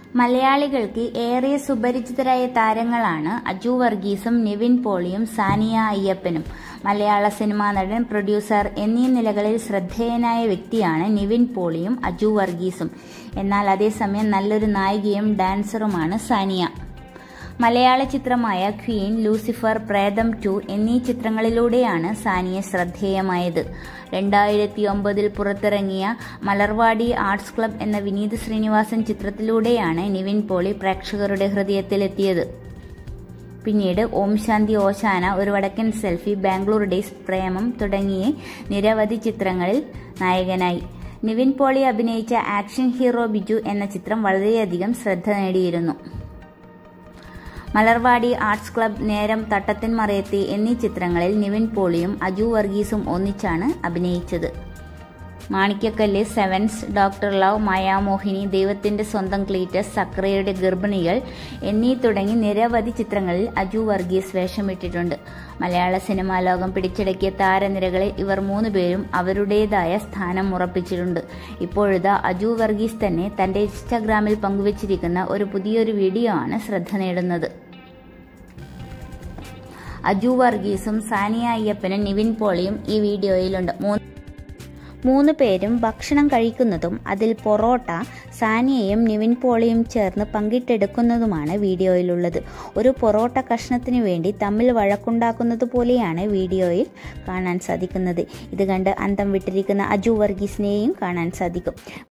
മലയാളികൾക്ക് ഏറെ സുപരിചിതരായ താരങ്ങളാണ് അജു വർഗീസും നിവിൻ പോളിയും സാനിയ അയ്യപ്പനും മലയാള സിനിമാ നടൻ പ്രൊഡ്യൂസർ എന്നീ നിലകളിൽ ശ്രദ്ധേയനായ വ്യക്തിയാണ് നിവിൻ പോളിയും അജു വർഗീസും എന്നാൽ അതേസമയം നല്ലൊരു നായികയും ഡാൻസറുമാണ് സാനിയ മലയാള ചിത്രമായ ക്വീൻ ലൂസിഫർ പ്രേതം ടു എന്നീ ചിത്രങ്ങളിലൂടെയാണ് സാനിയ ശ്രദ്ധേയമായത് രണ്ടായിരത്തി ഒമ്പതിൽ പുറത്തിറങ്ങിയ മലർവാടി ആർട്സ് ക്ലബ് എന്ന വിനീത് ശ്രീനിവാസൻ ചിത്രത്തിലൂടെയാണ് നിവിൻ പോളി പ്രേക്ഷകരുടെ ഹൃദയത്തിലെത്തിയത് പിന്നീട് ഓം ശാന്തി ഓശാന ഒരു വടക്കൻ സെൽഫി ബാംഗ്ലൂർ ഡേയ്സ് പ്രേമം തുടങ്ങിയ നിരവധി ചിത്രങ്ങളിൽ നായകനായി നിവിൻ പോളി അഭിനയിച്ച ആക്ഷൻ ഹീറോ ബിജു എന്ന ചിത്രം വളരെയധികം ശ്രദ്ധ നേടിയിരുന്നു മലർവാടി ആർട്സ് ക്ലബ് നേരം തട്ടത്തിൻ മറയത്തി എന്നീ ചിത്രങ്ങളിൽ നിവിൻ പോളിയും അജു വർഗീസും ഒന്നിച്ചാണ് അഭിനയിച്ചത് Manikyakkallu sevens doctor love Mayamohini ദൈവത്തിന്റെ സ്വന്തം ക്ലീറ്റസ് സക്രയുടെ ഗർഭിണികൾ എന്നീ തുടങ്ങി നിരവധി ചിത്രങ്ങളിൽ അജു വർഗീസ് വേഷമിട്ടിട്ടുണ്ട് മലയാള സിനിമാ ലോകം പിടിച്ചടക്കിയ താരനിരകളിൽ ഇവർ മൂന്നുപേരും അവരുടേതായ സ്ഥാനം ഉറപ്പിച്ചിട്ടുണ്ട് ഇപ്പോഴിതാ അജു വർഗീസ് തന്നെ തന്റെ ഇൻസ്റ്റാഗ്രാമിൽ പങ്കുവച്ചിരിക്കുന്ന ഒരു പുതിയൊരു വീഡിയോ ആണ് ശ്രദ്ധ നേടുന്നത് അജു വർഗീസും സാനിയ അയ്യപ്പനും നിവിൻ പോളിയും ഈ വീഡിയോയിലുണ്ട് മൂന്ന് മൂന്ന് പേരും ഭക്ഷണം കഴിക്കുന്നതും അതിൽ പൊറോട്ട സാനിയയും നിവിൻ പോളിയും ചേർന്ന് പങ്കിട്ടെടുക്കുന്നതുമാണ് വീഡിയോയിലുള്ളത് ഒരു പൊറോട്ട കഷ്ണത്തിന് വേണ്ടി തമ്മിൽ വഴക്കുണ്ടാക്കുന്നത് പോലെയാണ് വീഡിയോയിൽ കാണാൻ സാധിക്കുന്നത് ഇത് കണ്ട് അന്തം വിട്ടിരിക്കുന്ന അജു വർഗീസിനെയും കാണാൻ സാധിക്കും